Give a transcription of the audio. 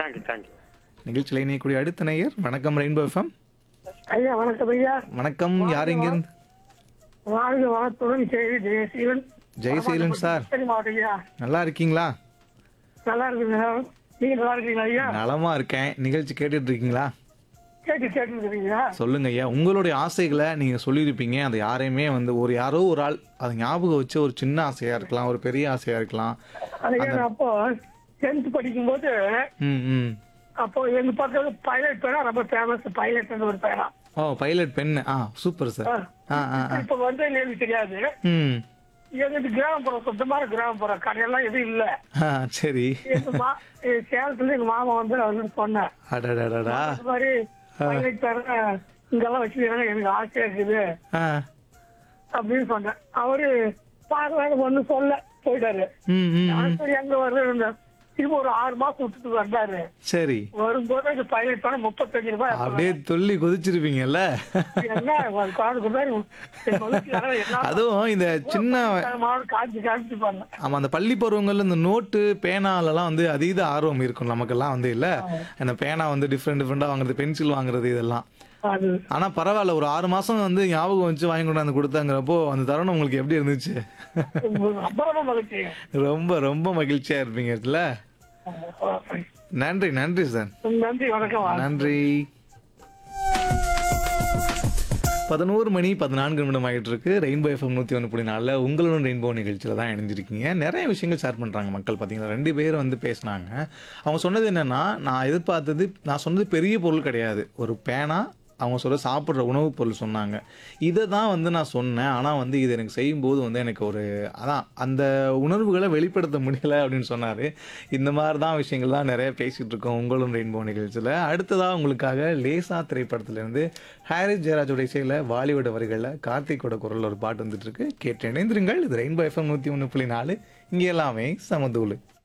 thank you thank you நிகழ்ச்சியில் இணையக்கூடிய அடுத்த நேயர் வணக்கம் ரெயின்போ எஃப்எம் ஐயா வணக்கம் ஐயா வணக்கம் யார் இங்கிருந்து வாழ்க வளத்துடன் செய்தி ஜெயசீலன் ஜெயசீலன் சார் சரி மாவட்டம் ஐயா நல்லா இருக்கீங்களா நல்லா இருக்குங்க நீங்க நல்லா இருக்கீங்களா ஐயா நலமா இருக்கேன் நிகழ்ச்சி கேட்டுட்டு இருக்கீங்களா கேட்டு கேட்டுருக்கீங்களா சொல்லுங்க ஐயா உங்களுடைய ஆசைகளை நீங்க சொல்லியிருப்பீங்க அதை யாரையுமே வந்து ஒரு யாரோ ஒரு ஆள் அதை ஞாபகம் வச்சு ஒரு சின்ன ஆசையா இருக்கலாம் ஒரு பெரிய ஆசையா இருக்கலாம் அது ஏன்னா அப்போ டென்த் படிக்கும்போது ம் ம் அப்போ எங்க பக்கத்துல பைலட் பேனா ரொம்ப ஃபேமஸ் பைலட் ஒரு பேனா ஓ பைலட் பெண்ணு ஆ சூப்பர் சார் ஆ ஆ ஆ இப்ப வந்து எனக்கு தெரியாது ம் எங்களுக்கு கிராமப்புறம் சுத்தமான கிராமப்புறம் கடையெல்லாம் எதுவும் இல்ல ஆ சரி எங்க மா எங்க சேலத்துல எங்க மாமா வந்து வந்து சொன்னேன் அடடடடா இந்த மாதிரி பைலட் பேனா இங்கெல்லாம் வச்சுருக்காங்க எனக்கு ஆசையா இருக்குது ஆ அப்படின்னு சொன்னேன் அவரு பார்க்கலாம் ஒண்ணு சொல்ல போயிட்டாரு ம் ம் நான் சரி அங்க வருது திரும்ப ஒரு ஆறு மாசம் விட்டுட்டு வந்தாரு சரி வரும்போது அந்த பைலட் பண்ண முப்பத்தஞ்சு ரூபாய் அப்படியே துள்ளி குதிச்சிருப்பீங்கல்ல என்ன காடு கொண்டாரு அதுவும் இந்த சின்ன காட்சி காமிச்சு பண்ணேன் ஆமா அந்த பள்ளி பருவங்கள்ல இந்த நோட்டு பேனாலலாம் வந்து அதீத ஆர்வம் இருக்கும் நமக்கெல்லாம் வந்து இல்ல அந்த பேனா வந்து டிஃப்ரெண்ட் டிஃப்ரெண்டா வாங்குறது பென்சில் வாங்குறது இதெல்லாம் அது ஆனா பரவாயில்ல ஒரு ஆறு மாசம் வந்து ஞாபகம் வச்சு வாங்கி கொண்டாந்து கொடுத்தாங்கிறப்போ அந்த தருணம் உங்களுக்கு எப்படி இருந்துச்சு அப்புறமா மகிழ்ச்சி ரொம்ப ரொம்ப மகிழ்ச்சியா இருப்பீங்க இதுல நன்றி நன்றி சார் நன்றி வணக்கம் நன்றி பதினோரு மணி பதினான்கு நிமிடம் ஆகிட்டு இருக்கு ரெயின்போ எஃப்எம் நூற்றி ஒன்று புள்ளி நாலில் உங்களுடன் ரெயின்போ நிகழ்ச்சியில் தான் இணைஞ்சிருக்கீங்க நிறைய விஷயங்கள் ஷேர் பண்ணுறாங்க மக்கள் பார்த்தீங்கன்னா ரெண்டு பேர் வந்து பேசுனாங்க அவங்க சொன்னது என்னென்னா நான் எதிர்பார்த்தது நான் சொன்னது பெரிய பொருள் கிடையாது ஒரு பேனா அவங்க சொல்ல சாப்பிட்ற உணவுப் பொருள் சொன்னாங்க இதை தான் வந்து நான் சொன்னேன் ஆனால் வந்து இது எனக்கு செய்யும்போது வந்து எனக்கு ஒரு அதான் அந்த உணர்வுகளை வெளிப்படுத்த முடியல அப்படின்னு சொன்னார் இந்த மாதிரி தான் விஷயங்கள் தான் நிறைய பேசிகிட்டு இருக்கோம் உங்களும் ரெயின்போ நிகழ்ச்சியில் அடுத்ததாக உங்களுக்காக லேசா திரைப்படத்திலேருந்து ஹாரிஸ் ஜெயராஜோட இசையில் பாலிவுட் வரிகளில் கார்த்திக்கோட குரல் ஒரு பாட்டு வந்துட்டு இருக்கு கேட்டு இணைந்திருங்கள் இது ரெயின்போ எஃப்எம் நூற்றி ஒன்று புள்ளி நாலு இங்கே எல்லாமே சமதூளு